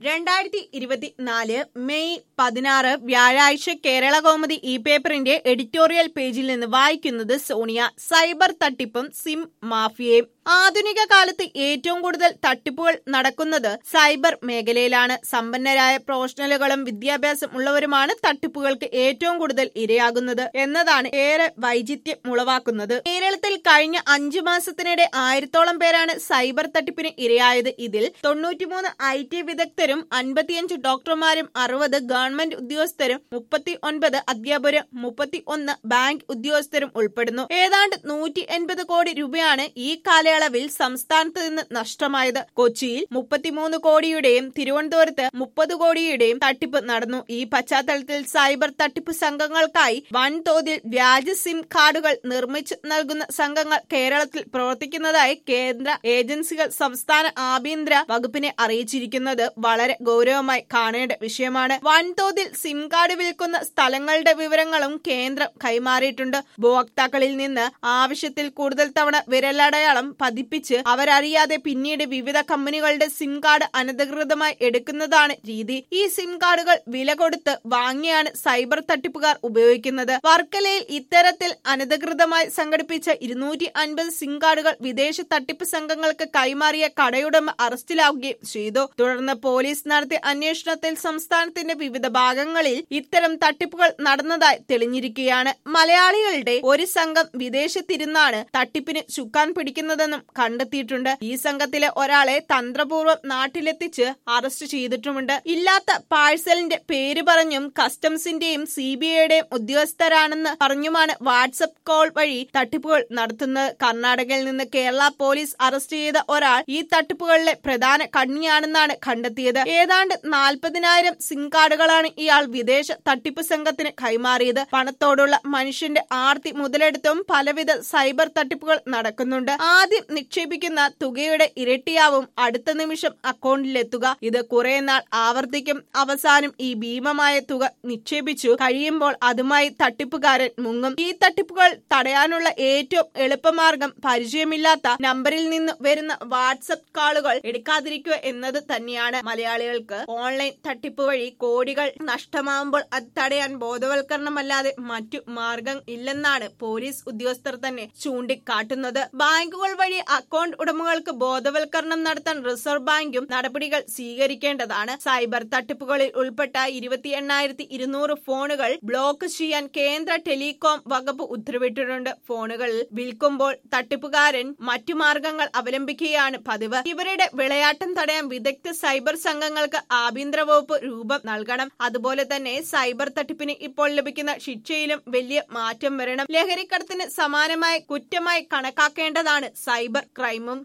രണ്ടായിരത്തി ഇരുപത്തിനാല് മെയ് പതിനാറ് വ്യാഴാഴ്ച കേരള കൗമുദി ഇ പേപ്പറിന്റെ എഡിറ്റോറിയൽ പേജിൽ നിന്ന് വായിക്കുന്നത് സോണിയ സൈബർ തട്ടിപ്പും സിം മാഫിയയും ആധുനിക കാലത്ത് ഏറ്റവും കൂടുതൽ തട്ടിപ്പുകൾ നടക്കുന്നത് സൈബർ മേഖലയിലാണ് സമ്പന്നരായ പ്രൊഫഷണലുകളും വിദ്യാഭ്യാസം ഉള്ളവരുമാണ് തട്ടിപ്പുകൾക്ക് ഏറ്റവും കൂടുതൽ ഇരയാകുന്നത് എന്നതാണ് ഏറെ വൈചിത്യം ഉളവാക്കുന്നത് കേരളത്തിൽ കഴിഞ്ഞ അഞ്ചു മാസത്തിനിടെ ആയിരത്തോളം പേരാണ് സൈബർ തട്ടിപ്പിന് ഇരയായത് ഇതിൽ തൊണ്ണൂറ്റിമൂന്ന് ഐ ടി വിദഗ്ധരും അൻപത്തിയഞ്ച് ഡോക്ടർമാരും അറുപത് ഗവൺമെന്റ് ഉദ്യോഗസ്ഥരും മുപ്പത്തി ഒൻപത് അധ്യാപകരും മുപ്പത്തി ഒന്ന് ബാങ്ക് ഉദ്യോഗസ്ഥരും ഉൾപ്പെടുന്നു ഏതാണ്ട് നൂറ്റി എൺപത് കോടി രൂപയാണ് ഈ കാലയളവിൽ സംസ്ഥാനത്ത് നിന്ന് നഷ്ടമായത് കൊച്ചിയിൽ മുപ്പത്തിമൂന്ന് കോടിയുടെയും തിരുവനന്തപുരത്ത് മുപ്പത് കോടിയുടെയും തട്ടിപ്പ് നടന്നു ഈ പശ്ചാത്തലത്തിൽ സൈബർ തട്ടിപ്പ് സംഘങ്ങൾക്കായി വൻതോതിൽ വ്യാജ സിം കാർഡുകൾ നിർമ്മിച്ചു നൽകുന്ന സംഘങ്ങൾ കേരളത്തിൽ പ്രവർത്തിക്കുന്നതായി കേന്ദ്ര ഏജൻസികൾ സംസ്ഥാന ആഭ്യന്തര വകുപ്പിനെ അറിയിച്ചിരിക്കുന്നത് വളരെ ഗൗരവമായി കാണേണ്ട വിഷയമാണ് വൻതോതിൽ സിം കാർഡ് വിൽക്കുന്ന സ്ഥലങ്ങളുടെ വിവരങ്ങളും കേന്ദ്രം കൈമാറിയിട്ടുണ്ട് ഉപഭോക്താക്കളിൽ നിന്ന് ആവശ്യത്തിൽ കൂടുതൽ തവണ വിരലടയാളം പതിപ്പിച്ച് അവരറിയാതെ പിന്നീട് വിവിധ കമ്പനികളുടെ സിം കാർഡ് അനധികൃതമായി എടുക്കുന്നതാണ് രീതി ഈ സിം കാർഡുകൾ വില കൊടുത്ത് വാങ്ങിയാണ് സൈബർ തട്ടിപ്പുകാർ ഉപയോഗിക്കുന്നത് വർക്കലയിൽ ഇത്തരത്തിൽ അനധികൃതമായി സംഘടിപ്പിച്ച ഇരുന്നൂറ്റി അൻപത് സിം കാർഡുകൾ വിദേശ തട്ടിപ്പ് സംഘങ്ങൾക്ക് കൈമാറിയ കടയുടമ അറസ്റ്റിലാവുകയും ചെയ്തു തുടർന്ന് പോലീസ് നടത്തിയ അന്വേഷണത്തിൽ സംസ്ഥാനത്തിന്റെ വിവിധ ഭാഗങ്ങളിൽ ഇത്തരം തട്ടിപ്പുകൾ നടന്നതായി തെളിഞ്ഞിരിക്കുകയാണ് മലയാളികളുടെ ഒരു സംഘം വിദേശത്തിരുന്നാണ് തട്ടിപ്പിന് ചുക്കാൻ പിടിക്കുന്നതെന്നും കണ്ടെത്തിയിട്ടുണ്ട് ഈ സംഘത്തിലെ ഒരാളെ തന്ത്രപൂർവ്വം നാട്ടിലെത്തിച്ച് അറസ്റ്റ് ചെയ്തിട്ടുമുണ്ട് ഇല്ലാത്ത പാഴ്സലിന്റെ പേര് പറഞ്ഞും കസ്റ്റംസിന്റെയും സി ബി ഐയുടെയും ഉദ്യോഗസ്ഥരാണെന്ന് പറഞ്ഞുമാണ് വാട്സപ്പ് കോൾ വഴി തട്ടിപ്പുകൾ നടത്തുന്നത് കർണാടകയിൽ നിന്ന് കേരള പോലീസ് അറസ്റ്റ് ചെയ്ത ഒരാൾ ഈ തട്ടിപ്പുകളിലെ പ്രധാന കണ്ണിയാണെന്നാണ് കണ്ടെത്തിയത് ഏതാണ്ട് നാൽപ്പതിനായിരം സിം കാർഡുകളാണ് ഇയാൾ വിദേശ തട്ടിപ്പ് സംഘത്തിന് കൈമാറിയത് പണത്തോടുള്ള മനുഷ്യന്റെ ആർത്തി മുതലെടുത്തും പലവിധ സൈബർ തട്ടിപ്പുകൾ നടക്കുന്നുണ്ട് ആദ്യം നിക്ഷേപിക്കുന്ന തുകയുടെ ഇരട്ടിയാവും അടുത്ത നിമിഷം അക്കൗണ്ടിലെത്തുക ഇത് കുറെ നാൾ ആവർത്തിക്കും അവസാനം ഈ ഭീമമായ തുക നിക്ഷേപിച്ചു കഴിയുമ്പോൾ അതുമായി തട്ടിപ്പുകാരൻ മുങ്ങും ഈ തട്ടിപ്പുകൾ തടയാനുള്ള ഏറ്റവും എളുപ്പമാർഗം പരിചയമില്ലാത്ത നമ്പറിൽ നിന്ന് വരുന്ന വാട്സപ്പ് കാളുകൾ എടുക്കാതിരിക്കുക എന്നത് തന്നെയാണ് മലയാളികൾക്ക് ഓൺലൈൻ തട്ടിപ്പ് വഴി കോടികൾ നഷ്ടമാകുമ്പോൾ അത് തടയാൻ ബോധവൽക്കരണമല്ലാതെ മറ്റു മാർഗം ഇല്ലെന്നാണ് പോലീസ് ഉദ്യോഗസ്ഥർ തന്നെ ചൂണ്ടിക്കാട്ടുന്നത് ബാങ്കുകൾ വഴി അക്കൗണ്ട് ഉടമകൾക്ക് ബോധവൽക്കരണം നടത്താൻ റിസർവ് ബാങ്കും നടപടികൾ സ്വീകരിക്കേണ്ടതാണ് സൈബർ തട്ടിപ്പുകളിൽ ഉൾപ്പെട്ട ഇരുപത്തി എണ്ണായിരത്തി ഇരുന്നൂറ് ഫോണുകൾ ബ്ലോക്ക് ചെയ്യാൻ കേന്ദ്ര ടെലികോം വകുപ്പ് ഉത്തരവിട്ടിട്ടുണ്ട് ഫോണുകൾ വിൽക്കുമ്പോൾ തട്ടിപ്പുകാരൻ മറ്റു മാർഗങ്ങൾ അവലംബിക്കുകയാണ് പതിവ് ഇവരുടെ വിളയാട്ടം തടയാൻ വിദഗ്ധ സൈബർ സംഘങ്ങൾക്ക് ആഭ്യന്തര വകുപ്പ് രൂപം നൽകണം അതുപോലെ തന്നെ സൈബർ തട്ടിപ്പിന് ഇപ്പോൾ ലഭിക്കുന്ന ശിക്ഷയിലും വലിയ മാറ്റം വരണം ലഹരിക്കടത്തിന് സമാനമായ കുറ്റമായി കണക്കാക്കേണ്ടതാണ് സൈബർ ക്രൈമും